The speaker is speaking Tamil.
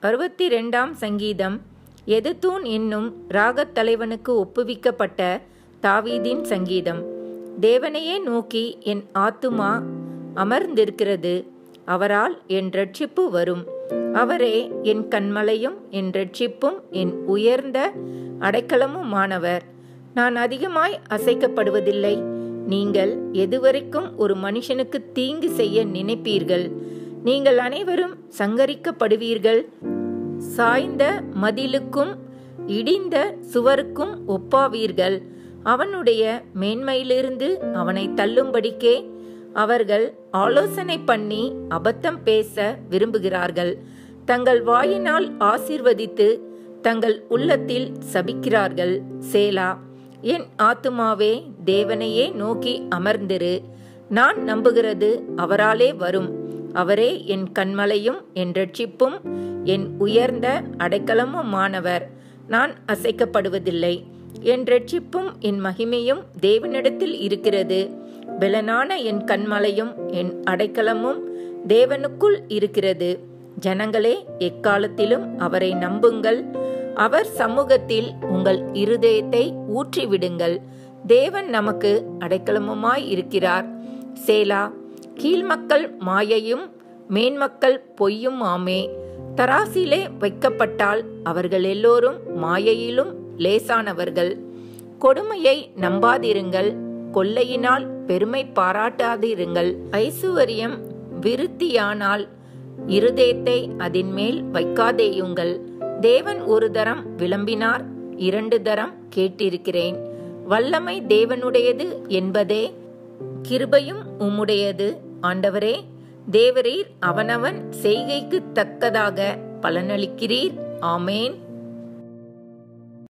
அறுபத்தி ரெண்டாம் சங்கீதம் எதுத்தூன் என்னும் ராகத் தலைவனுக்கு ஒப்புவிக்கப்பட்ட தாவீதின் சங்கீதம் தேவனையே நோக்கி என் ஆத்துமா அமர்ந்திருக்கிறது அவரால் என் ரட்சிப்பு வரும் அவரே என் கண்மலையும் என் ரட்சிப்பும் என் உயர்ந்த அடைக்கலமுமானவர் நான் அதிகமாய் அசைக்கப்படுவதில்லை நீங்கள் எதுவரைக்கும் ஒரு மனுஷனுக்கு தீங்கு செய்ய நினைப்பீர்கள் நீங்கள் அனைவரும் சங்கரிக்கப்படுவீர்கள் சாய்ந்த மதிலுக்கும் இடிந்த சுவருக்கும் ஒப்பாவீர்கள் அவனுடைய மேன்மையிலிருந்து அவனை தள்ளும்படிக்கே அவர்கள் ஆலோசனை பண்ணி அபத்தம் பேச விரும்புகிறார்கள் தங்கள் வாயினால் ஆசீர்வதித்து தங்கள் உள்ளத்தில் சபிக்கிறார்கள் சேலா என் ஆத்துமாவே தேவனையே நோக்கி அமர்ந்திரு நான் நம்புகிறது அவராலே வரும் அவரே என் கண்மலையும் என் ரட்சிப்பும் என் உயர்ந்த அடைக்கலமுமானவர் நான் அசைக்கப்படுவதில்லை என் ரட்சிப்பும் என் மகிமையும் தேவனிடத்தில் இருக்கிறது பெலனான என் கண்மலையும் என் அடைக்கலமும் தேவனுக்குள் இருக்கிறது ஜனங்களே எக்காலத்திலும் அவரை நம்புங்கள் அவர் சமூகத்தில் உங்கள் இருதயத்தை ஊற்றிவிடுங்கள் தேவன் நமக்கு அடைக்கலமுமாய் இருக்கிறார் சேலா கீழ்மக்கள் மாயையும் மேன்மக்கள் பொய்யும் ஆமே தராசிலே வைக்கப்பட்டால் அவர்கள் எல்லோரும் மாயையிலும் லேசானவர்கள் கொடுமையை நம்பாதிருங்கள் கொள்ளையினால் பெருமை பாராட்டாதிருங்கள் ஐசுவரியம் விருத்தியானால் இருதயத்தை அதன் மேல் வைக்காதேயுங்கள் தேவன் ஒரு தரம் விளம்பினார் இரண்டு தரம் கேட்டிருக்கிறேன் வல்லமை தேவனுடையது என்பதே கிருபையும் உம்முடையது ஆண்டவரே தேவரீர் அவனவன் செய்கைக்கு தக்கதாக பலனளிக்கிறீர் ஆமேன்